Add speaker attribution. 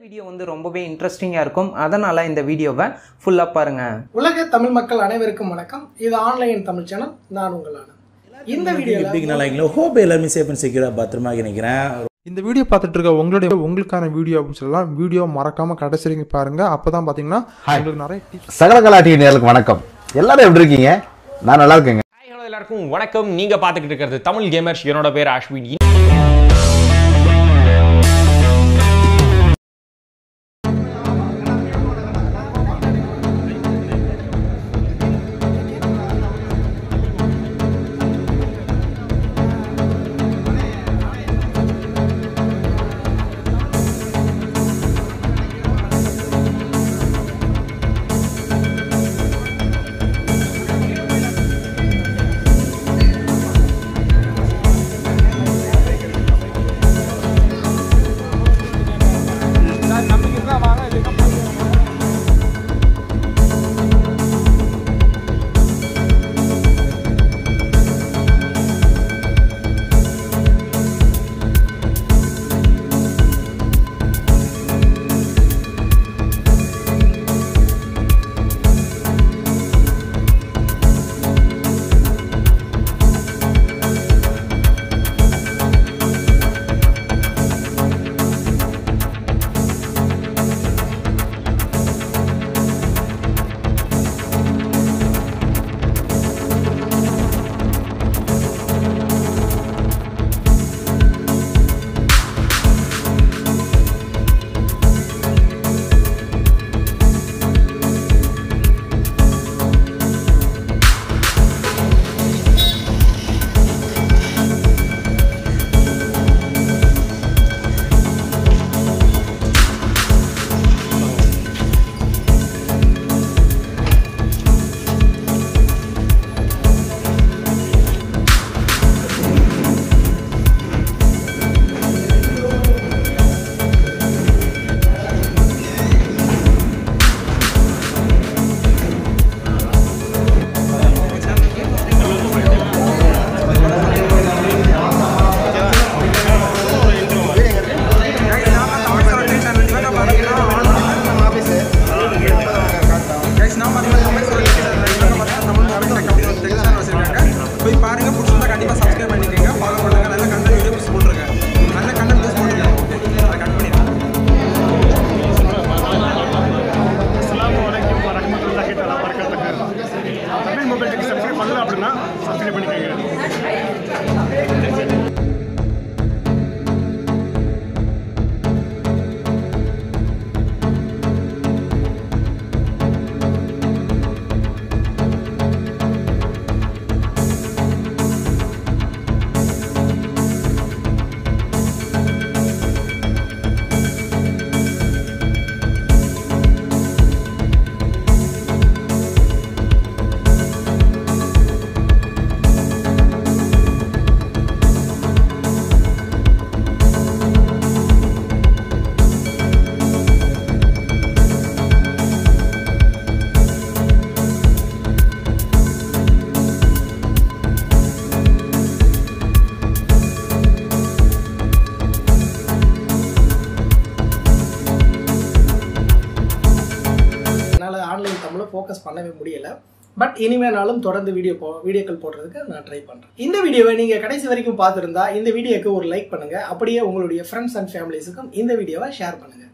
Speaker 1: video வந்து ரொம்பவே இன்ட்ரெஸ்டிங்காக இருக்கும் அதனால் இந்த வீடியோவை ஃபுல்லாக பாருங்கள்
Speaker 2: உலக தமிழ் மக்கள் அனைவருக்கும் வணக்கம் இது ஆன்லைன் தமிழ் சேனல் நான் உங்களான இந்த வீடியோல
Speaker 3: எப்படி நல்லா இருக்கீங்களா ஹோப் எல்லாருமே சேஃப் அண்ட் செக்யூராக பத்திரமா நினைக்கிறேன்
Speaker 4: இந்த வீடியோ பார்த்துட்டு இருக்க உங்களுடைய உங்களுக்கான வீடியோ அப்படின்னு சொல்லலாம் வீடியோ மறக்காம கடைசி வரைக்கும் பாருங்க அப்பதான் பாத்தீங்கன்னா உங்களுக்கு நிறைய tips
Speaker 5: சகலகலா டிவி நேர்களுக்கு வணக்கம் எல்லாரும் எப்படி இருக்கீங்க நான் நல்லா இருக்கேங்க
Speaker 6: ஹாய் ஹலோ எல்லாருக்கும் வணக்கம் நீங்க பார்த்துக்கிட்டு இருக்கிறது தமிழ் கேமர்ஸ் என்னோட பேர் அஸ்வின்
Speaker 4: போய் பாருங்க பிடிச்சிருந்தா கண்டிப்பா சப்ஸ்கிரைப் பண்ணிக்கோங்க ஃபாலோ பண்ணுங்க நல்ல கண்டென்ட் வீடியோஸ் போட்டுருங்க நல்ல கண்டென்ட் யூஸ் போட்டுருங்க அதை கட் பண்ணிடுங்க
Speaker 7: அஸ்ஸலாமு அலைக்கும் வரஹ்மத்துல்லாஹி தஆலா வபரகாத்துஹு தமிழ் மொபைல் டெக் சப்ஸ்கிரைப் பண்ணல அப்படின்னா சப்ஸ்கிரைப் பண்ணிக்கோங்க
Speaker 2: என்னால் ஆன்லைன் தமிழை ஃபோக்கஸ் பண்ணவே முடியல பட் இனிமேனாலும் தொடர்ந்து வீடியோ போ வீடியோக்கள் போடுறதுக்கு நான் ட்ரை பண்ணுறேன் இந்த வீடியோவை நீங்கள் கடைசி வரைக்கும் பார்த்துருந்தா இந்த வீடியோக்கு ஒரு லைக் பண்ணுங்கள் அப்படியே உங்களுடைய ஃப்ரெண்ட்ஸ் அண்ட் ஃபேமிலிஸுக்கும் இந்த வீடியோவை ஷேர் பண்ணுங்கள்